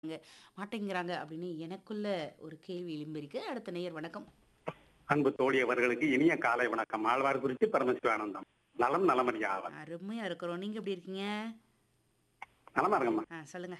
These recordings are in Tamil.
மாட்டேங்கிறாங்க அப்படின்னு எனக்குள்ள ஒரு கேள்வி எழும்பிருக்கு. அடுத்த நேயர் வணக்கம். அன்பு தோழி அவர்களுக்கு இனிய காலை வணக்கம் ஆழ்வார் குறிச்சி பரமசிவானந்தம் நலம் நலமறிய ஆவார் அருமையா இருக்கிறோம். நீங்க எப்படி இருக்கீங்க? நலமா இருக்கம்மா ஆ சொல்லுங்க.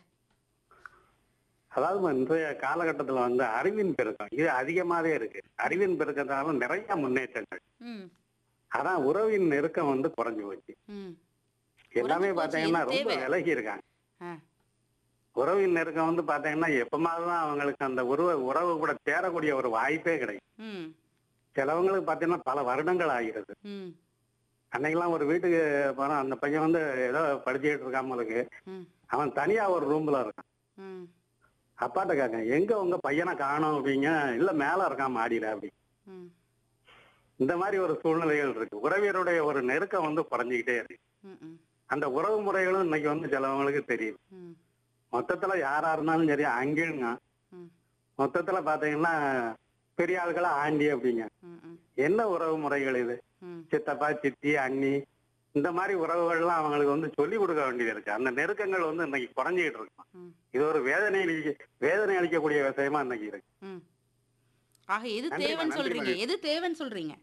அதாவது இன்றைய காலகட்டத்துல வந்து அறிவின் பெருக்கம் இது அதிகமாவே இருக்கு அறிவின் பெருக்கத்தால நிறைய முன்னேற்றங்கள் ம். அதான் உறவின் நெருக்கம் வந்து குறைஞ்சு போச்சு ம். எல்லாமே குறைஞ்சு போச்சு. பாத்தீங்கன்னா இது ரொம்ப தேவை. விலகி இருக்காங்க ஆ. உறவின் நெருக்கம் வந்து பாத்தீங்கன்னா எப்பமாதான் அவங்களுக்கு அந்த உறவு உறவு கூட சேரக்கூடிய ஒரு வாய்ப்பே கிடைக்கும் ம். சிலவங்களுக்கு பாத்தீங்கன்னா பல வருடங்கள் ஆகிறது ம். அன்னைக்கெல்லாம் ஒரு வீட்டுக்கு போனா அந்த பையன் வந்து ஏதோ படிச்சுக்கிட்டு இருக்காமலுக்கு ம். அவன் தனியா ஒரு ரூம்ல இருக்கான் ம். அப்பாட்ட கேட்க எங்க உங்க பையனை காணோம் அப்படிங்க இல்ல மேல இருக்கான் மாடியில அப்படி ம். இந்த மாதிரி ஒரு சூழ்நிலைகள் இருக்கு உறவியருடைய ஒரு நெருக்கம் வந்து குறைஞ்சிக்கிட்டே இருக்கு ம். ம். அந்த உறவு முறைகளும் இன்னைக்கு வந்து சிலவங்களுக்கு தெரியுது ம். மொத்தத்துல யாரா இருந்தாலும் சரி அங்கேங்க ம். மொத்தத்துல பாத்தீங்கன்னா பெரிய ஆளுகளா ஆண்டி அப்படிங்க ம். ம். என்ன உறவு முறைகள் இது ம். சித்தப்பா சித்தி அண்ணி இந்த மாதிரி உறவுகள்லாம் அவங்களுக்கு வந்து சொல்லி கொடுக்க வேண்டியது இருக்கு அந்த நெருக்கங்கள் வந்து இன்னைக்கு குறைஞ்சிக்கிட்டு இருக்கு ம். இது ஒரு வேதனை அளிக்க வேதனை அளிக்கக்கூடிய விஷயமா இன்னைக்கு இருக்கு ம். ஆக எது நன்றிம்மா, தேவைன்னு நன்றி சொல்றீங்க? மகேஷ். எது தேவைன்னு சொல்றீங்க?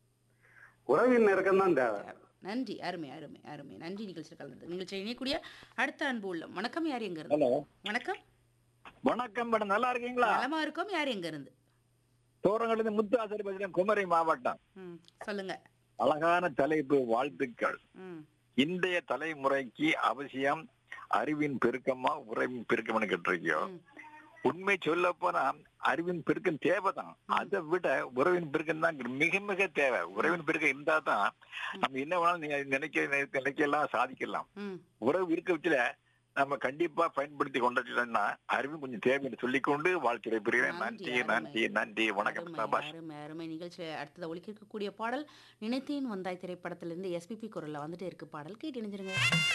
உறவின் நெருக்கம் தான் தேவை நன்றி அருமை அருமை அருமை நன்றி நிகழ்ச்சி கலந்தது நிகழ்ச்சி இணையக்கூடிய அடுத்த அன்பு உள்ளம் வணக்கம் யார் எங்க இருந்து ஹலோ வணக்கம் வணக்கம் மேடம் நல்லா இருக்கீங்களா நலமா இருக்கோம் யார் எங்க இருந்து தோரங்களிலிருந்து முத்து ஆசிரியர் பேசுறேன் குமரி மாவட்டம் ம் சொல்லுங்க அழகான தலைப்பு வாழ்த்துக்கள் ம் இன்றைய தலைமுறைக்கு அவசியம் அறிவின் பெருக்கமா உறவின் பெருக்கம்னு கேட்டிருக்கியோ ம். உண்மை சொல்ல போனா அறிவின் பெருக்கம் தேவைதான் அதை விட உறவின் பெருக்கம் தான் மிக மிக தேவை உறவின் பெருக்கம் இருந்தா தான் நம்ம என்ன வேணாலும் நீ- நினைக்க நினைக்க- நினைக்கலாம் சாதிக்கலாம் ம் உறவு இருக்க வச்சுல நம்ம கண்டிப்பா பயன்படுத்தி கொண்டோம்னா அறிவும் கொஞ்சம் தேவை என்று சொல்லிக்கொண்டு வாழ்க்கை புரிகிறேன் நன்றி, நன்றி அருமை. நன்றி நன்றி வணக்கம் அருமை சபாஷ் அருமை அருமை நிகழ்ச்சியில் அடுத்தது ஒலிக்க இருக்கக்கூடிய பாடல் நினைத்தேன் வந்தாய் திரைப்படத்திலிருந்து எஸ்பிபி குரல்ல வந்துட்டே இருக்கு பாடல் கேட்டு இணைஞ்சிருங்க